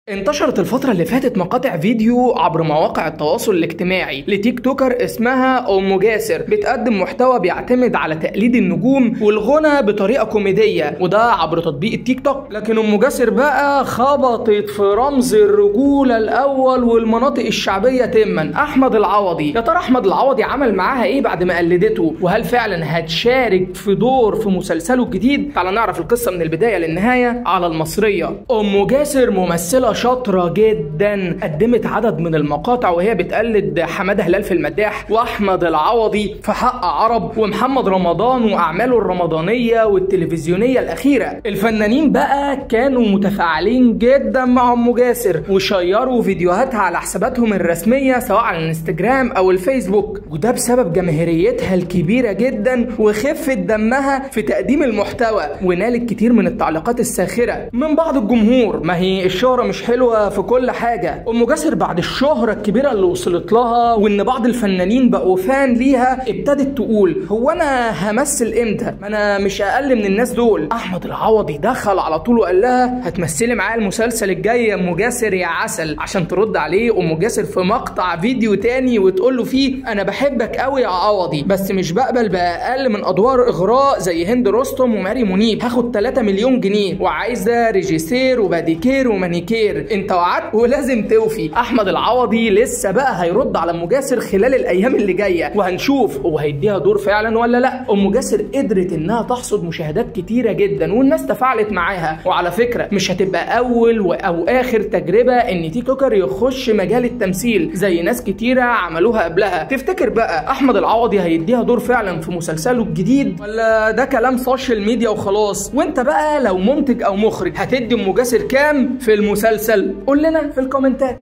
انتشرت الفترة اللي فاتت مقاطع فيديو عبر مواقع التواصل الاجتماعي لتيك توكر اسمها أم جاسر بتقدم محتوى بيعتمد على تقليد النجوم والغنى بطريقة كوميدية وده عبر تطبيق التيك توك لكن أم جاسر بقى خبطت في رمز الرجولة الأول والمناطق الشعبية تما أحمد العوضي يا ترى أحمد العوضي عمل معاها إيه بعد ما قلدته وهل فعلا هتشارك في دور في مسلسله الجديد تعال نعرف القصة من البداية للنهاية على المصرية أم جاسر ممثلة شاطرة جدا قدمت عدد من المقاطع وهي بتقلد حمادة هلال في المداح وأحمد العوضي في حق عرب ومحمد رمضان وأعماله الرمضانية والتلفزيونية الأخيرة الفنانين بقى كانوا متفاعلين جدا مع أم جاسر وشيروا فيديوهاتها على حساباتهم الرسمية سواء على الانستجرام أو الفيسبوك وده بسبب جماهيريتها الكبيرة جدا وخفة دمها في تقديم المحتوى ونالت كتير من التعليقات الساخرة من بعض الجمهور ما هي الشهرة مش حلوة في كل حاجة أم جاسر بعد الشهرة الكبيرة اللي وصلت لها وإن بعض الفنانين بقوا فان ليها ابتدت تقول هو أنا همثل إمتى؟ ما أنا مش أقل من الناس دول أحمد العوضي دخل على طول وقال لها هتمثلي معايا المسلسل الجاي يا أم جاسر يا عسل عشان ترد عليه أم جاسر في مقطع فيديو تاني وتقول له فيه أنا بحبك قوي يا عوضي بس مش بقبل بأقل من أدوار إغراء زي هند رستم وماري منيب هاخد 3 مليون جنيه وعايزة ريجيسير وباديكير ومانيكير انت وعدت ولازم توفي احمد العوضي لسه بقى هيرد على ام جاسر خلال الايام اللي جايه وهنشوف هو هيديها دور فعلا ولا لا ام جاسر قدرت انها تحصد مشاهدات كتيره جدا والناس تفاعلت معاها وعلى فكره مش هتبقى اول او اخر تجربه ان تيك توكر يخش مجال التمثيل زي ناس كتيره عملوها قبلها تفتكر بقى احمد العوضي هيديها دور فعلا في مسلسله الجديد ولا ده كلام سوشيال ميديا وخلاص وانت بقى لو منتج او مخرج هتدي ام جاسر كام في المسلسل قول لنا في الكومنتات